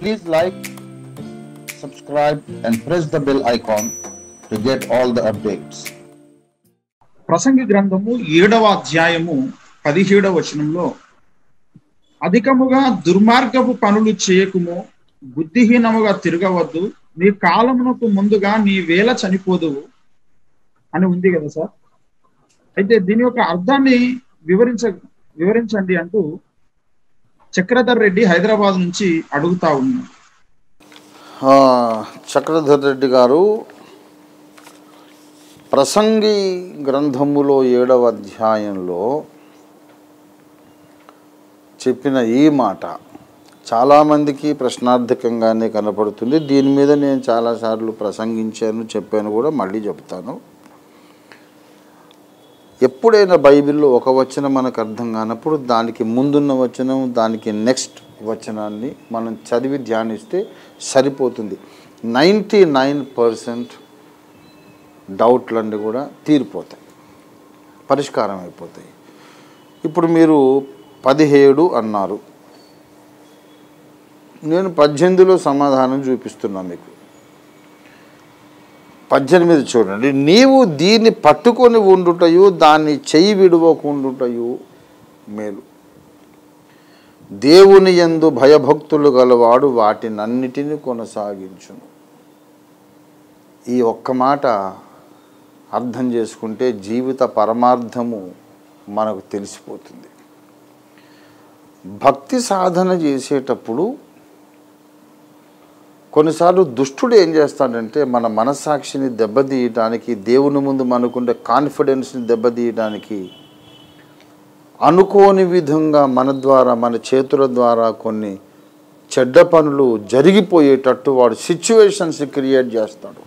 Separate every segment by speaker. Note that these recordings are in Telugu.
Speaker 1: Please like, subscribe, and press the bell icon to get all the updates.
Speaker 2: ప్రసంగి గ్రంథము ఏడవ అధ్యాయము పదిహేడవ వచనంలో అధికముగా దుర్మార్గపు పనులు చేయకుము బుద్ధిహీనముగా తిరగవద్దు నీ కాలమునకు ముందుగా నీ వేల చనిపోదువు అని ఉంది కదా సార్ అయితే దీని యొక్క అర్థాన్ని వివరించ వివరించండి అంటూ చక్రధర్ రెడ్డి హైదరాబాద్ నుంచి అడుగుతా ఉన్నాడు
Speaker 3: ఆ, చక్రధర్ రెడ్డి గారు ప్రసంగి గ్రంథములో ఏడవ అధ్యాయంలో చెప్పిన ఈ మాట చాలామందికి ప్రశ్నార్థకంగానే కనపడుతుంది దీని మీద నేను చాలాసార్లు ప్రసంగించాను చెప్పాను కూడా మళ్ళీ చెప్తాను ఎప్పుడైనా బైబిల్లో ఒక వచనం మనకు అర్థం కానప్పుడు దానికి ముందున్న వచనం దానికి నెక్స్ట్ వచనాన్ని మనం చదివి ధ్యానిస్తే సరిపోతుంది నైంటీ నైన్ పర్సెంట్ డౌట్లన్నీ కూడా తీరిపోతాయి పరిష్కారం అయిపోతాయి ఇప్పుడు మీరు పదిహేడు అన్నారు నేను పద్దెనిమిదిలో సమాధానం చూపిస్తున్నా మీకు పద్దెనిమిది చూడండి నీవు దీన్ని పట్టుకొని ఉండుటయు దాన్ని చెయ్యి విడవకుండుటయు మేలు దేవుని యందు భయభక్తులు గలవాడు వాటినన్నిటిని కొనసాగించును ఈ ఒక్క మాట అర్థం చేసుకుంటే జీవిత పరమార్థము మనకు తెలిసిపోతుంది భక్తి సాధన చేసేటప్పుడు కొన్నిసార్లు దుష్టుడు ఏం చేస్తాడంటే మన మనస్సాక్షిని దెబ్బతీయటానికి దేవుని ముందు మనకుండే కాన్ఫిడెన్స్ని దెబ్బతీయటానికి అనుకోని విధంగా మన ద్వారా మన చేతుల ద్వారా కొన్ని చెడ్డ పనులు జరిగిపోయేటట్టు వాడు సిచ్యువేషన్స్ క్రియేట్ చేస్తాడు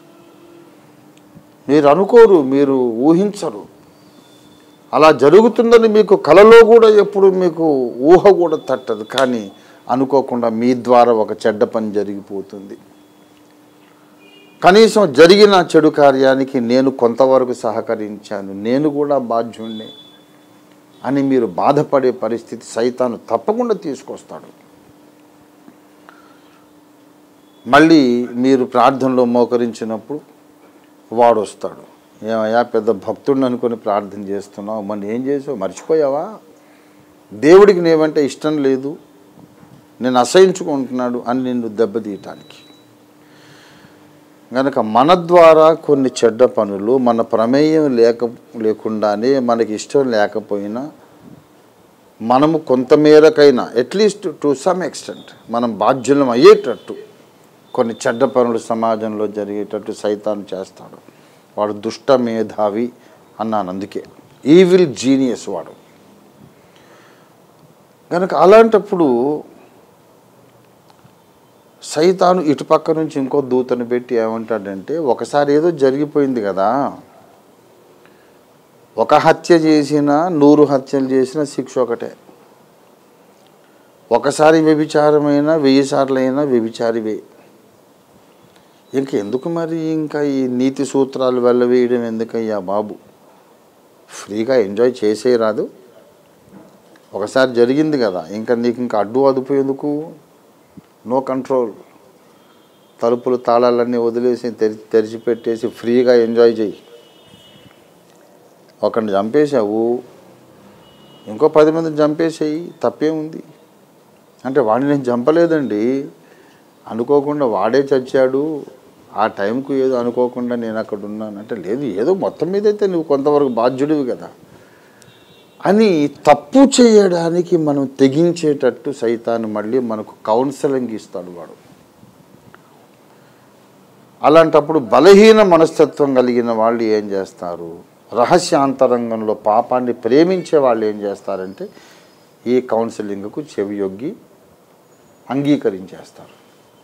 Speaker 3: మీరు అనుకోరు మీరు ఊహించరు అలా జరుగుతుందని మీకు కలలో కూడా ఎప్పుడు మీకు ఊహ కూడా తట్టదు కానీ అనుకోకుండా మీ ద్వారా ఒక చెడ్డ పని జరిగిపోతుంది కనీసం జరిగిన చెడు కార్యానికి నేను కొంతవరకు సహకరించాను నేను కూడా బాధ్యుణ్ణి అని మీరు బాధపడే పరిస్థితి సైతాను తప్పకుండా తీసుకొస్తాడు మళ్ళీ మీరు ప్రార్థనలో మోకరించినప్పుడు వాడు వస్తాడు ఏమయ్యా పెద్ద భక్తుడిని అనుకొని ప్రార్థన చేస్తున్నావు మరి ఏం చేసావు మర్చిపోయావా దేవుడికి నేవంటే ఇష్టం లేదు నేను అసహించుకుంటున్నాడు అని నిన్ను దెబ్బతీయటానికి కనుక మన ద్వారా కొన్ని చెడ్డ పనులు మన ప్రమేయం లేక లేకుండానే మనకి ఇష్టం లేకపోయినా మనము కొంతమేరకైనా అట్లీస్ట్ టు సమ్ ఎక్స్టెంట్ మనం బాధ్యులం అయ్యేటట్టు కొన్ని చెడ్డ పనులు సమాజంలో జరిగేటట్టు సైతాన్ చేస్తాడు వాడు దుష్ట మేధావి అన్నాను అందుకే ఈవిల్ జీనియస్ వాడు కనుక అలాంటప్పుడు సైతాను ఇటుపక్క నుంచి ఇంకో దూతను పెట్టి ఏమంటాడంటే ఒకసారి ఏదో జరిగిపోయింది కదా ఒక హత్య చేసిన నూరు హత్యలు చేసిన శిక్ష ఒకటే ఒకసారి వ్యభిచారమైన వెయ్యి సార్లు అయినా వ్యభిచారివే ఇంక ఎందుకు మరి ఇంకా ఈ నీతి సూత్రాలు వెళ్ళవేయడం ఎందుకయ్యా బాబు ఫ్రీగా ఎంజాయ్ చేసే రాదు ఒకసారి జరిగింది కదా ఇంకా నీకు ఇంకా అడ్డు అదుపు ఎందుకు నో కంట్రోల్ తలుపులు తాళాలన్నీ వదిలేసి తెరి తెరిచిపెట్టేసి ఫ్రీగా ఎంజాయ్ చేయి ఒకరిని చంపేశావు ఇంకో పది మందిని చంపేసేయి తప్పేముంది అంటే వాడిని నేను చంపలేదండి అనుకోకుండా వాడే చచ్చాడు ఆ టైంకు ఏదో అనుకోకుండా నేను అక్కడ ఉన్నాను అంటే లేదు ఏదో మొత్తం మీద అయితే నువ్వు కొంతవరకు బాధ్యుడివి కదా అని తప్పు చేయడానికి మనం తెగించేటట్టు సైతాన్ని మళ్ళీ మనకు కౌన్సిలింగ్ ఇస్తాడు వాడు అలాంటప్పుడు బలహీన మనస్తత్వం కలిగిన వాళ్ళు ఏం చేస్తారు రహస్యాంతరంగంలో పాపాన్ని ప్రేమించే వాళ్ళు ఏం చేస్తారంటే ఈ కౌన్సిలింగ్కు చెవియొగ్గి అంగీకరించేస్తారు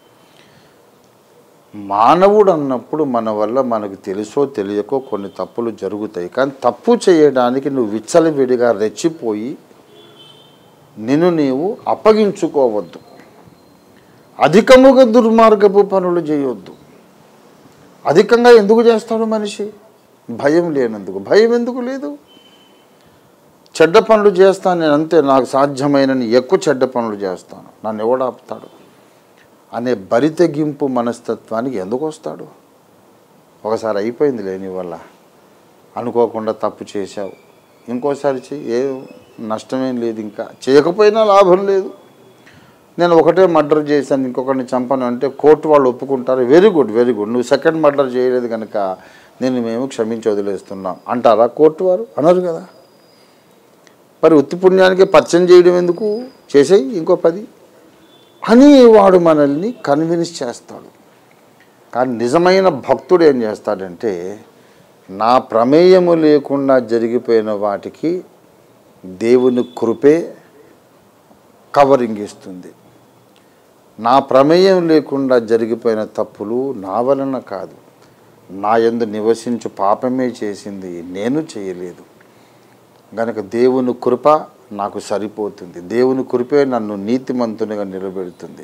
Speaker 3: మానవుడు అన్నప్పుడు మన వల్ల మనకు తెలుసో తెలియకో కొన్ని తప్పులు జరుగుతాయి కానీ తప్పు చేయడానికి నువ్వు విచ్చలవిడిగా రెచ్చిపోయి నిన్ను నీవు అప్పగించుకోవద్దు అధికముగా దుర్మార్గపు పనులు చేయొద్దు అధికంగా ఎందుకు చేస్తాడు మనిషి భయం లేనందుకు భయం ఎందుకు లేదు చెడ్డ పనులు చేస్తాను నేను అంతే నాకు సాధ్యమైనని ఎక్కువ చెడ్డ పనులు చేస్తాను నన్ను ఎవడు ఆపుతాడు అనే బరితెగింపు మనస్తత్వానికి ఎందుకు వస్తాడు ఒకసారి అయిపోయింది లేని వల్ల అనుకోకుండా తప్పు చేశావు ఇంకోసారి చెయ్యి ఏ నష్టమేం లేదు ఇంకా చేయకపోయినా లాభం లేదు నేను ఒకటే మర్డర్ చేశాను ఇంకొకరిని చంపను అంటే కోర్టు వాళ్ళు ఒప్పుకుంటారు వెరీ గుడ్ వెరీ గుడ్ నువ్వు సెకండ్ మర్డర్ చేయలేదు కనుక నేను మేము క్షమించి వదిలేస్తున్నాం అంటారా కోర్టు వారు అనరు కదా మరి ఉత్తి పుణ్యానికి పరిచయం చేయడం ఎందుకు చేసేయి ఇంకో పది అని వాడు మనల్ని కన్విన్స్ చేస్తాడు కానీ నిజమైన భక్తుడు ఏం చేస్తాడంటే నా ప్రమేయము లేకుండా జరిగిపోయిన వాటికి దేవుని కృపే కవరింగ్ ఇస్తుంది నా ప్రమేయం లేకుండా జరిగిపోయిన తప్పులు నా వలన కాదు నా యందు నివసించు పాపమే చేసింది నేను చేయలేదు గనక దేవుని కృప నాకు సరిపోతుంది దేవుని కృపే నన్ను నీతిమంతునిగా నిలబెడుతుంది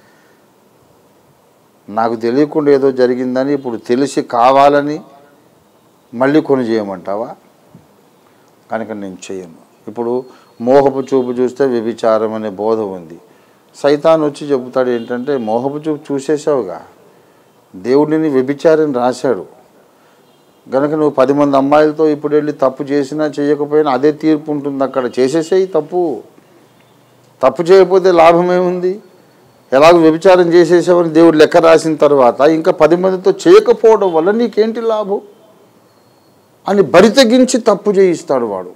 Speaker 3: నాకు తెలియకుండా ఏదో జరిగిందని ఇప్పుడు తెలిసి కావాలని మళ్ళీ కొని చేయమంటావా కనుక నేను చేయను ఇప్పుడు మోహపు చూపు చూస్తే వ్యభిచారం అనే బోధ ఉంది సైతాన్ వచ్చి చెబుతాడు ఏంటంటే మోహపు చూపు చూసేసావుగా దేవుడిని వ్యభిచారం రాశాడు గనక నువ్వు పది మంది అమ్మాయిలతో ఇప్పుడు వెళ్ళి తప్పు చేసినా చేయకపోయినా అదే తీర్పు ఉంటుంది అక్కడ చేసేసేయి తప్పు తప్పు చేయకపోతే లాభం ఏముంది ఎలాగో వ్యభిచారం చేసేసావని దేవుడు లెక్క రాసిన తర్వాత ఇంకా పది మందితో చేయకపోవడం వల్ల నీకేంటి లాభం అని బరితెగించి తప్పు చేయిస్తాడు వాడు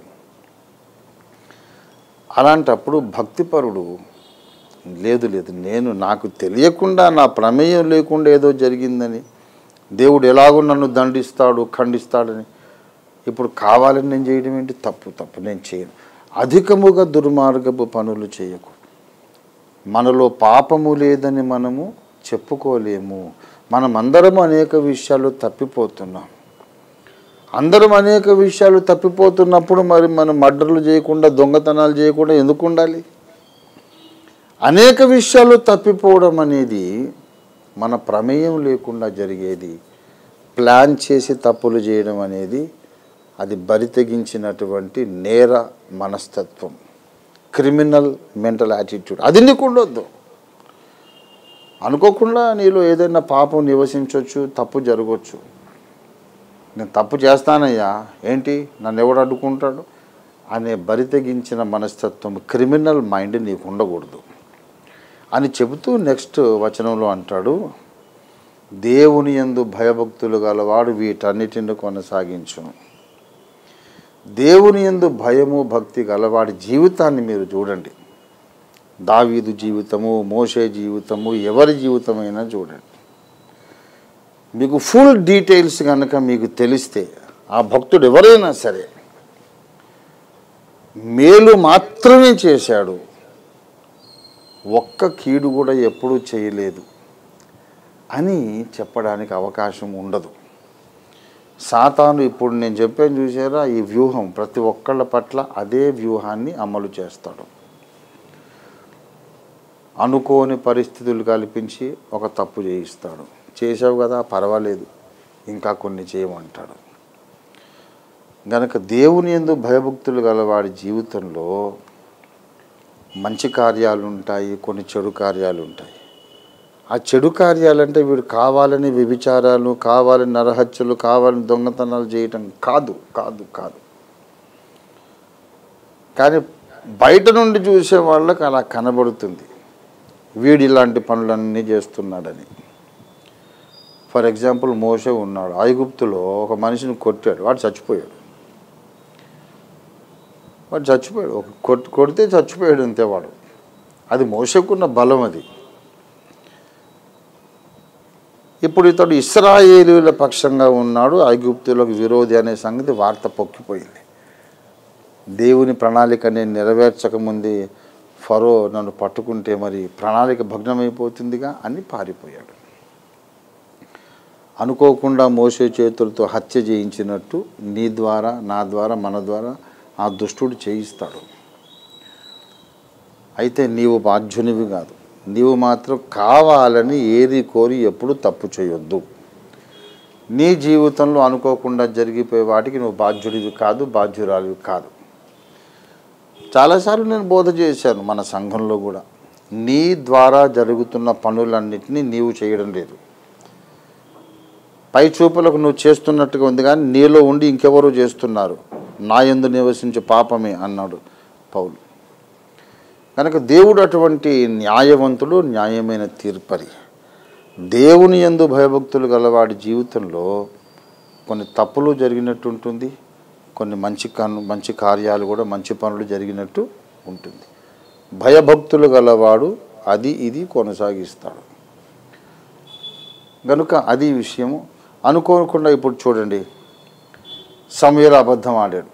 Speaker 3: అలాంటప్పుడు భక్తిపరుడు లేదు లేదు నేను నాకు తెలియకుండా నా ప్రమేయం లేకుండా ఏదో జరిగిందని దేవుడు ఎలాగో నన్ను దండిస్తాడు ఖండిస్తాడని ఇప్పుడు కావాలని నేను చేయడం ఏంటి తప్పు తప్పు నేను చేయను అధికముగా దుర్మార్గపు పనులు చేయకు మనలో పాపము లేదని మనము చెప్పుకోలేము మనమందరం అనేక విషయాలు తప్పిపోతున్నాం అందరం అనేక విషయాలు తప్పిపోతున్నప్పుడు మరి మనం మర్డర్లు చేయకుండా దొంగతనాలు చేయకుండా ఎందుకు ఉండాలి అనేక విషయాలు తప్పిపోవడం అనేది మన ప్రమేయం లేకుండా జరిగేది ప్లాన్ చేసి తప్పులు చేయడం అనేది అది బరితెగించినటువంటి నేర మనస్తత్వం క్రిమినల్ మెంటల్ యాటిట్యూడ్ అది నీకు ఉండొద్దు అనుకోకుండా నీలో ఏదైనా పాపం నివసించవచ్చు తప్పు జరగవచ్చు నేను తప్పు చేస్తానయ్యా ఏంటి నన్ను ఎవడు అడ్డుకుంటాడు అనే బరితెగించిన మనస్తత్వం క్రిమినల్ మైండ్ నీకు ఉండకూడదు అని చెబుతూ నెక్స్ట్ వచనంలో అంటాడు దేవుని యందు భయభక్తులు గలవాడు వీటన్నిటిని కొనసాగించును దేవుని యందు భయము భక్తి గలవాడి జీవితాన్ని మీరు చూడండి దావీదు జీవితము మోషే జీవితము ఎవరి జీవితమైనా చూడండి మీకు ఫుల్ డీటెయిల్స్ కనుక మీకు తెలిస్తే ఆ భక్తుడు ఎవరైనా సరే మేలు మాత్రమే చేశాడు ఒక్క కీడు కూడా ఎప్పుడూ చేయలేదు అని చెప్పడానికి అవకాశం ఉండదు సాతాను ఇప్పుడు నేను చెప్పాను చూసారా ఈ వ్యూహం ప్రతి ఒక్కళ్ళ పట్ల అదే వ్యూహాన్ని అమలు చేస్తాడు అనుకోని పరిస్థితులు కల్పించి ఒక తప్పు చేయిస్తాడు చేసావు కదా పర్వాలేదు ఇంకా కొన్ని చేయమంటాడు గనక దేవుని ఎందు భయభక్తులు గలవాడి జీవితంలో మంచి కార్యాలు ఉంటాయి కొన్ని చెడు కార్యాలు ఉంటాయి ఆ చెడు కార్యాలంటే వీడు కావాలని వ్యభిచారాలు కావాలని నరహత్యలు కావాలని దొంగతనాలు చేయటం కాదు కాదు కాదు కానీ బయట నుండి చూసే వాళ్ళకి అలా కనబడుతుంది వీడు ఇలాంటి పనులన్నీ చేస్తున్నాడని ఫర్ ఎగ్జాంపుల్ మోసే ఉన్నాడు ఐగుప్తులో ఒక మనిషిని కొట్టాడు వాడు చచ్చిపోయాడు వాడు చచ్చిపోయాడు ఒక కొట్ కొడితే చచ్చిపోయాడు అంతే వాడు అది మోసకున్న బలం అది ఇప్పుడు ఇతడు ఇస్రాయేలీల పక్షంగా ఉన్నాడు ఐగుప్తులకు విరోధి అనే సంగతి వార్త పొక్కిపోయింది దేవుని ప్రణాళిక నేను నెరవేర్చకముందే ఫరో నన్ను పట్టుకుంటే మరి ప్రణాళిక భగ్నమైపోతుందిగా అని పారిపోయాడు అనుకోకుండా మోసే చేతులతో హత్య చేయించినట్టు నీ ద్వారా నా ద్వారా మన ద్వారా ఆ దుష్టుడు చేయిస్తాడు అయితే నీవు బాధ్యునివి కాదు నీవు మాత్రం కావాలని ఏది కోరి ఎప్పుడు తప్పు చేయొద్దు నీ జీవితంలో అనుకోకుండా జరిగిపోయే వాటికి నువ్వు బాధ్యుడివి కాదు బాధ్యురాలివి కాదు చాలాసార్లు నేను బోధ చేశాను మన సంఘంలో కూడా నీ ద్వారా జరుగుతున్న పనులన్నిటినీ నీవు చేయడం లేదు పై చూపులకు నువ్వు చేస్తున్నట్టుగా ఉంది కానీ నీలో ఉండి ఇంకెవరో చేస్తున్నారు నా యందు నివసించే పాపమే అన్నాడు పౌలు కనుక దేవుడు అటువంటి న్యాయవంతుడు న్యాయమైన తీర్పరి దేవుని యందు భయభక్తులు గలవాడి జీవితంలో కొన్ని తప్పులు జరిగినట్టు ఉంటుంది కొన్ని మంచి కను మంచి కార్యాలు కూడా మంచి పనులు జరిగినట్టు ఉంటుంది భయభక్తులు గలవాడు అది ఇది కొనసాగిస్తాడు కనుక అది విషయము అనుకోకుండా ఇప్పుడు చూడండి సమీర అబద్ధం ఆడాడు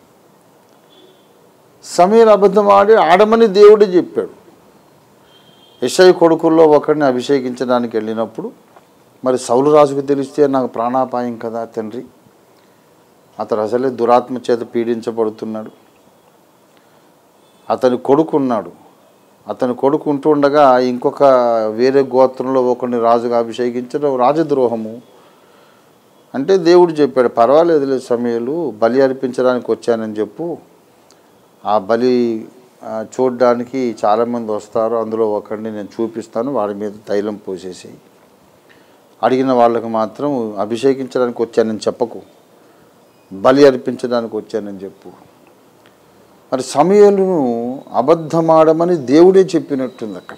Speaker 3: సమీర అబద్ధం ఆడి ఆడమని దేవుడే చెప్పాడు యశయ్ కొడుకుల్లో ఒకరిని అభిషేకించడానికి వెళ్ళినప్పుడు మరి సౌలు రాజుకు తెలిస్తే నాకు ప్రాణాపాయం కదా తండ్రి అతడు అసలే దురాత్మ చేత పీడించబడుతున్నాడు అతని కొడుకు ఉన్నాడు అతని కొడుకు ఉంటూ ఉండగా ఇంకొక వేరే గోత్రంలో ఒకరిని రాజుగా అభిషేకించడం రాజద్రోహము అంటే దేవుడు చెప్పాడు పర్వాలేదులే సమయాలు బలి అర్పించడానికి వచ్చానని చెప్పు ఆ బలి ఆ, చూడ్డానికి చాలామంది వస్తారు అందులో ఒకరిని నేను చూపిస్తాను వాడి మీద తైలం పోసేసి అడిగిన వాళ్ళకు మాత్రం అభిషేకించడానికి వచ్చానని చెప్పకు బలి అర్పించడానికి వచ్చానని చెప్పు మరి సమయలను అబద్ధమాడమని దేవుడే చెప్పినట్టుంది అక్కడ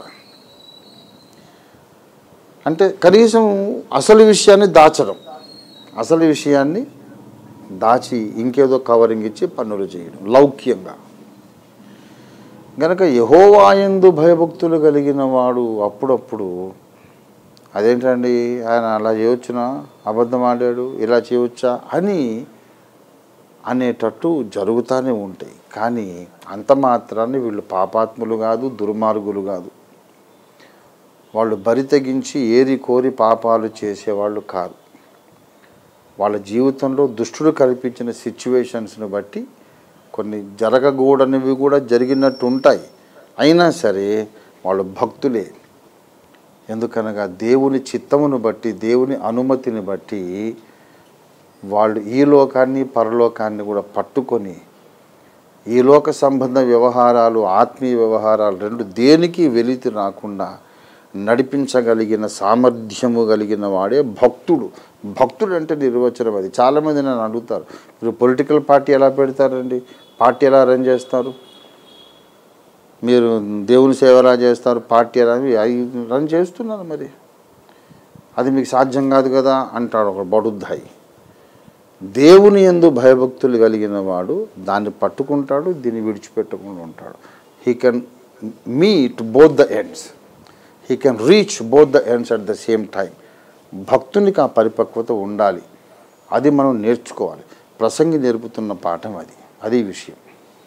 Speaker 3: అంటే కనీసం అసలు విషయాన్ని దాచడం అసలు విషయాన్ని దాచి ఇంకేదో కవరింగ్ ఇచ్చి పనులు చేయడం లౌక్యంగా గనక యహోవాయందు భయభక్తులు కలిగిన వాడు అప్పుడప్పుడు అదేంటండి ఆయన అలా చేయవచ్చునా అబద్ధం ఆడాడు ఇలా చేయవచ్చా అని అనేటట్టు జరుగుతూనే ఉంటాయి కానీ అంత మాత్రాన్ని వీళ్ళు పాపాత్ములు కాదు దుర్మార్గులు కాదు వాళ్ళు బరి తెగించి ఏరి కోరి పాపాలు చేసేవాళ్ళు కాదు వాళ్ళ జీవితంలో దుష్టుడు కల్పించిన సిచ్యువేషన్స్ని బట్టి కొన్ని జరగకూడనివి కూడా జరిగినట్టు ఉంటాయి అయినా సరే వాళ్ళు భక్తులే ఎందుకనగా దేవుని చిత్తమును బట్టి దేవుని అనుమతిని బట్టి వాళ్ళు ఈ లోకాన్ని పరలోకాన్ని కూడా పట్టుకొని ఈ లోక సంబంధ వ్యవహారాలు ఆత్మీయ వ్యవహారాలు రెండు దేనికి వెలితి రాకుండా నడిపించగలిగిన సామర్థ్యము కలిగిన వాడే భక్తుడు భక్తుడు అంటే నిర్వచనం అది చాలామంది నన్ను అడుగుతారు మీరు పొలిటికల్ పార్టీ ఎలా పెడతారండి పార్టీ ఎలా రన్ చేస్తారు మీరు దేవుని సేవ ఎలా చేస్తారు పార్టీ ఎలా అవి రన్ చేస్తున్నాను మరి అది మీకు సాధ్యం కాదు కదా అంటాడు ఒక బడుద్దాయి దేవుని ఎందు భయభక్తులు కలిగిన వాడు దాన్ని పట్టుకుంటాడు దీన్ని విడిచిపెట్టకుండా ఉంటాడు he can meet both the ends he can reach both the ends at the same time భక్తునికి ఆ పరిపక్వత ఉండాలి అది మనం నేర్చుకోవాలి ప్రసంగి నేర్పుతున్న పాఠం అది అది విషయం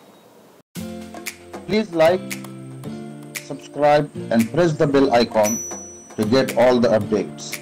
Speaker 1: Please like, subscribe and press the bell icon to get all the updates.